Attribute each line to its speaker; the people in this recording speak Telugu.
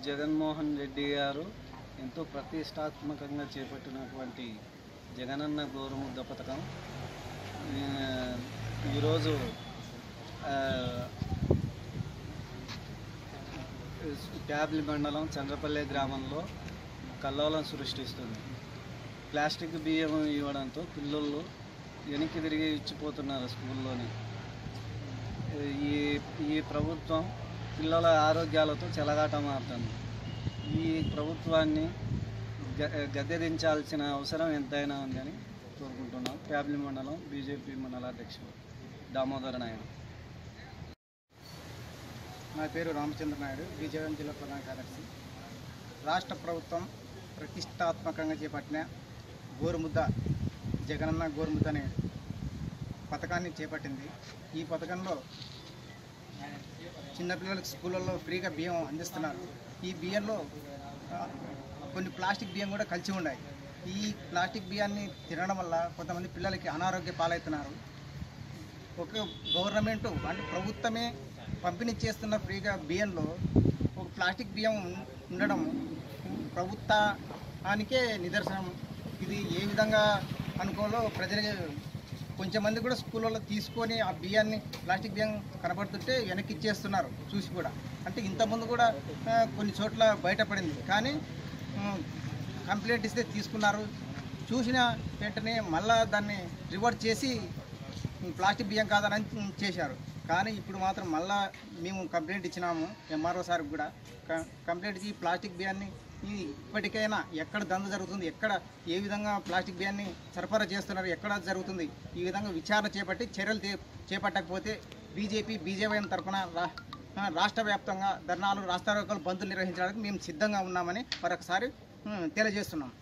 Speaker 1: జగన్మోహన్ రెడ్డి గారు ఎంతో ప్రతిష్టాత్మకంగా చేపట్టినటువంటి జగనన్న గోరుముద్ద పథకం ఆ, ఈరోజు ఆ, ట్యాబ్లి మండలం చంద్రపల్లి గ్రామంలో కల్లోలం సృష్టిస్తుంది ప్లాస్టిక్ బియ్యం ఇవ్వడంతో పిల్లలు వెనక్కి తిరిగి ఇచ్చిపోతున్నారు స్కూల్లోనే ఈ ఈ ప్రభుత్వం పిల్లల ఆరోగ్యాలతో చెలగాటమాడుతుంది ఈ ప్రభుత్వాన్ని గ గద్దె దించాల్సిన అవసరం ఎంతైనా ఉందని కోరుకుంటున్నాం ట్యాబ్లి మండలం బీజేపీ మండల అధ్యక్షుడు దామోదర నాయుడు
Speaker 2: నా పేరు రామచంద్ర నాయుడు విజయనగరం జిల్లా ప్రధాన కార్యదర్శి రాష్ట్ర ప్రభుత్వం ప్రతిష్టాత్మకంగా చేపట్టిన గోరుముద్ద జగనన్న గోరుముద్ద అనే పథకాన్ని చేపట్టింది ఈ పథకంలో చిన్నపిల్లలకు స్కూళ్ళల్లో ఫ్రీగా బియ్యం అందిస్తున్నారు ఈ బియ్యంలో ఆ, కొన్ని ప్లాస్టిక్ బియ్యం కూడా కలిసి ఉన్నాయి ఈ ప్లాస్టిక్ బియ్యాన్ని తినడం వల్ల కొంతమంది పిల్లలకి అనారోగ్య పాలవుతున్నారు ఒక గవర్నమెంట్ అంటే ప్రభుత్వమే పంపిణీ చేస్తున్న ఫ్రీగా బియ్యంలో ఒక ప్లాస్టిక్ బియ్యం ఉండడం ప్రభుత్వానికే నిదర్శనం ఇది ఏ విధంగా అనుకోలో ప్రజలకి కొంచెం మంది కూడా స్కూళ్ళలో తీసుకొని ఆ బియ్యాన్ని ప్లాస్టిక్ బియ్యం కనబడుతుంటే వెనక్కి ఇచ్చేస్తున్నారు చూసి కూడా అంటే ఇంతకుముందు కూడా ఆ, కొన్ని చోట్ల బయటపడింది కానీ ఉమ్, కంప్లైంట్ ఇస్తే తీసుకున్నారు చూసిన వెంటనే మళ్ళా దాన్ని రివర్ట్ చేసి ప్లాస్టిక్ బియ్యం కాదని చేశారు కానీ ఇప్పుడు మాత్రం మళ్ళా మేము కంప్లైంట్ ఇచ్చినాము ఎంఆర్ఓ సార్కి కూడా క- కంప్లైంట్ ఇచ్చి ఈ ప్లాస్టిక్ బియ్యాన్ని ఈ ఇప్పటికైనా ఎక్కడ దంద జరుగుతుంది ఎక్కడ ఏ విధంగా ప్లాస్టిక్ బియ్యాన్ని సరఫరా చేస్తున్నారు ఎక్కడ జరుగుతుంది ఈ విధంగా విచారణ చేపట్టి చర్యలు చే- చేపట్టకపోతే బీజేపీ బీజేవైఎం తరఫున రా ఆ, రాష్ట్ర వ్యాప్తంగా ధర్నాలు రాస్తారోకలు బంధులు నిర్వహించడానికి మేము సిద్ధంగా ఉన్నామని మరొకసారి ఉమ్, తెలియజేస్తున్నాం